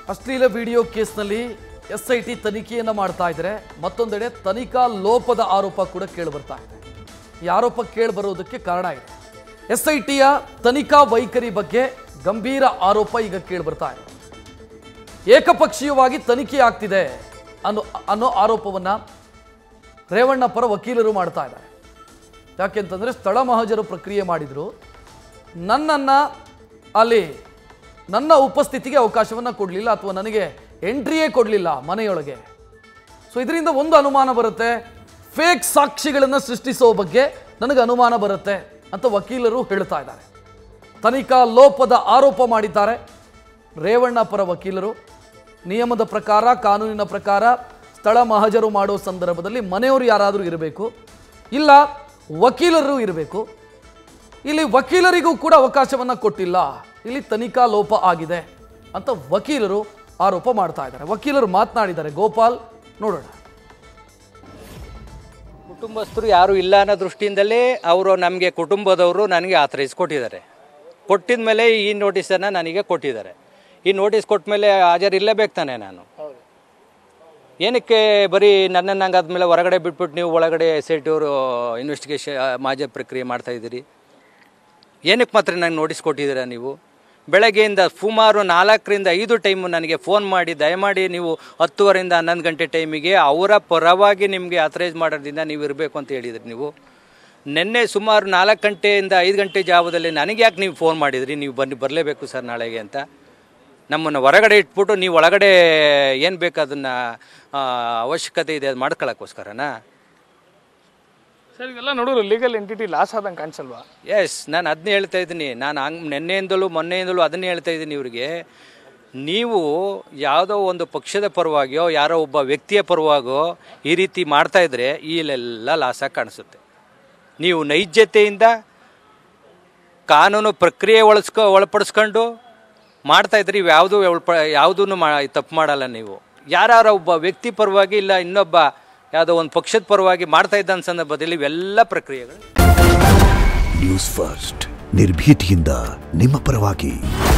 ಅಶ್ಲೀಲ ವಿಡಿಯೋ ಕೇಸ್ನಲ್ಲಿ S I T ತನಿಖೆಯನ್ನು ಮಾಡ್ತಾ ಇದ್ದಾರೆ ಮತ್ತೊಂದೆಡೆ ತನಿಖಾ ಲೋಪದ ಆರೋಪ ಕೂಡ ಕೇಳಿಬರ್ತಾ ಇದೆ ಈ ಆರೋಪ ಕೇಳಿಬರೋದಕ್ಕೆ ಕಾರಣ ಇದೆ ಎಸ್ ಐ ಟಿಯ ತನಿಖಾ ವೈಖರಿ ಬಗ್ಗೆ ಗಂಭೀರ ಆರೋಪ ಈಗ ಕೇಳಿಬರ್ತಾ ಇದೆ ಏಕಪಕ್ಷೀಯವಾಗಿ ತನಿಖೆ ಆಗ್ತಿದೆ ಅನ್ನೋ ಅನ್ನೋ ಆರೋಪವನ್ನ ರೇವಣ್ಣ ಪರ ವಕೀಲರು ಮಾಡ್ತಾ ಇದ್ದಾರೆ ಯಾಕೆಂತಂದ್ರೆ ಸ್ಥಳ ಮಹಜರು ಪ್ರಕ್ರಿಯೆ ಮಾಡಿದ್ರು ನನ್ನನ್ನ ಅಲ್ಲಿ ನನ್ನ ಉಪಸ್ಥಿತಿಗೆ ಅವಕಾಶವನ್ನ ಕೊಡಲಿಲ್ಲ ಅಥವಾ ನನಗೆ ಎಂಟ್ರಿಯೇ ಕೊಡಲಿಲ್ಲ ಮನೆಯೊಳಗೆ ಸೊ ಇದರಿಂದ ಒಂದು ಅನುಮಾನ ಬರುತ್ತೆ ಫೇಕ್ ಸಾಕ್ಷಿಗಳನ್ನು ಸೃಷ್ಟಿಸೋ ಬಗ್ಗೆ ನನಗೆ ಅನುಮಾನ ಬರುತ್ತೆ ಅಂತ ವಕೀಲರು ಹೇಳ್ತಾ ಇದ್ದಾರೆ ತನಿಖಾ ಲೋಪದ ಆರೋಪ ಮಾಡಿದ್ದಾರೆ ರೇವಣ್ಣ ಪರ ವಕೀಲರು ನಿಯಮದ ಪ್ರಕಾರ ಕಾನೂನಿನ ಪ್ರಕಾರ ಸ್ಥಳ ಮಹಜರು ಮಾಡೋ ಸಂದರ್ಭದಲ್ಲಿ ಮನೆಯವರು ಯಾರಾದರೂ ಇರಬೇಕು ಇಲ್ಲ ವಕೀಲರು ಇರಬೇಕು ಇಲ್ಲಿ ವಕೀಲರಿಗೂ ಕೂಡ ಅವಕಾಶವನ್ನು ಕೊಟ್ಟಿಲ್ಲ ಇಲ್ಲಿ ತನಿಖಾ ಲೋಪ ಆಗಿದೆ ಅಂತ ವಕೀಲರು ಆರೋಪ ಮಾಡ್ತಾ ಇದ್ದಾರೆ ವಕೀಲರು ಮಾತನಾಡಿದ್ದಾರೆ ಗೋಪಾಲ್ ನೋಡೋಣ ಕುಟುಂಬಸ್ಥರು ಯಾರು ಇಲ್ಲ ಅನ್ನೋ ದೃಷ್ಟಿಯಿಂದಲೇ ಅವರು ನಮಗೆ ಕುಟುಂಬದವರು ನನಗೆ ಆಥರೈಸ್ ಕೊಟ್ಟಿದ್ದಾರೆ ಕೊಟ್ಟಿದ ಮೇಲೆ ಈ ನೋಟಿಸನ್ನು ನನಗೆ ಕೊಟ್ಟಿದ್ದಾರೆ ಈ ನೋಟಿಸ್ ಕೊಟ್ಟ ಮೇಲೆ ಹಾಜರಿರಲೇಬೇಕು ತಾನೆ ನಾನು ಏನಕ್ಕೆ ಬರೀ ನನ್ನನ್ನು ಹಂಗೆ ಆದಮೇಲೆ ಹೊರಗಡೆ ಬಿಟ್ಬಿಟ್ಟು ನೀವು ಒಳಗಡೆ ಎಸ್ ಐ ಟಿ ಅವರು ಇನ್ವೆಸ್ಟಿಗೇಷನ್ ಮಾಜ ಪ್ರಕ್ರಿಯೆ ಮಾಡ್ತಾ ಇದ್ದೀರಿ ಏನಕ್ಕೆ ಮಾತ್ರ ನಂಗೆ ನೋಟಿಸ್ ಕೊಟ್ಟಿದ್ದೀರಾ ನೀವು ಬೆಳಗ್ಗೆಯಿಂದ ಸುಮಾರು ನಾಲ್ಕರಿಂದ ಐದು ಟೈಮು ನನಗೆ ಫೋನ್ ಮಾಡಿ ದಯಮಾಡಿ ನೀವು ಹತ್ತುವರೆಯಿಂದ ಹನ್ನೊಂದು ಗಂಟೆ ಟೈಮಿಗೆ ಅವರ ಪರವಾಗಿ ನಿಮಗೆ ಆಥರೈಸ್ ಮಾಡೋದ್ರಿಂದ ನೀವು ಇರಬೇಕು ಅಂತ ಹೇಳಿದ್ರಿ ನೀವು ನಿನ್ನೆ ಸುಮಾರು ನಾಲ್ಕು ಗಂಟೆಯಿಂದ ಐದು ಗಂಟೆ ಜಾವದಲ್ಲಿ ನನಗೆ ಯಾಕೆ ನೀವು ಫೋನ್ ಮಾಡಿದ್ರಿ ನೀವು ಬನ್ನಿ ಬರಲೇಬೇಕು ಸರ್ ನಾಳೆಗೆ ಅಂತ ನಮ್ಮನ್ನು ಹೊರಗಡೆ ಇಟ್ಬಿಟ್ಟು ನೀವು ಒಳಗಡೆ ಏನು ಬೇಕು ಅದನ್ನು ಅವಶ್ಯಕತೆ ಇದೆ ಅದು ಮಾಡ್ಕೊಳ್ಳೋಕ್ಕೋಸ್ಕರನಾ ಸರ್ ಇವೆಲ್ಲ ನೋಡಿದ್ರು ಲೀಗಲ್ ಎಂಟಿಟಿ ಲಾಸ್ ಆದಂಗೆ ಕಾಣಿಸಲ್ವಾ ಎಸ್ ನಾನು ಅದನ್ನೇ ಹೇಳ್ತಾ ಇದ್ದೀನಿ ನಾನು ಹಂಗೆ ನಿನ್ನೆಯಿಂದಲೂ ಮೊನ್ನೆಯಿಂದಲೂ ಅದನ್ನೇ ಹೇಳ್ತಾ ಇದ್ದೀನಿ ಇವರಿಗೆ ನೀವು ಯಾವುದೋ ಒಂದು ಪಕ್ಷದ ಪರವಾಗಿಯೋ ಯಾರೋ ಒಬ್ಬ ವ್ಯಕ್ತಿಯ ಪರವಾಗಿಯೋ ಈ ರೀತಿ ಮಾಡ್ತಾ ಇದ್ರೆ ಇಲ್ಲೆಲ್ಲ ಲಾಸಾಗಿ ಕಾಣಿಸುತ್ತೆ ನೀವು ನೈಜತೆಯಿಂದ ಕಾನೂನು ಪ್ರಕ್ರಿಯೆ ಒಳಸ್ಕೊ ಒಳಪಡಿಸ್ಕೊಂಡು ಮಾಡ್ತಾ ಇದ್ರಿ ಇವು ಯಾವುದೂ ಯಾವುದೂ ಮಾ ತಪ್ಪು ಮಾಡಲ್ಲ ನೀವು ಯಾರು ಒಬ್ಬ ವ್ಯಕ್ತಿ ಪರವಾಗಿ ಇಲ್ಲ ಇನ್ನೊಬ್ಬ ಯಾವುದೋ ಒಂದು ಪಕ್ಷದ ಪರವಾಗಿ ಮಾಡ್ತಾ ಇದ್ದ ಸಂದರ್ಭದಲ್ಲಿ ಇವೆಲ್ಲ ಪ್ರಕ್ರಿಯೆಗಳು ನ್ಯೂಸ್ ಫಸ್ಟ್ ನಿರ್ಭೀತಿಯಿಂದ ನಿಮ್ಮ ಪರವಾಗಿ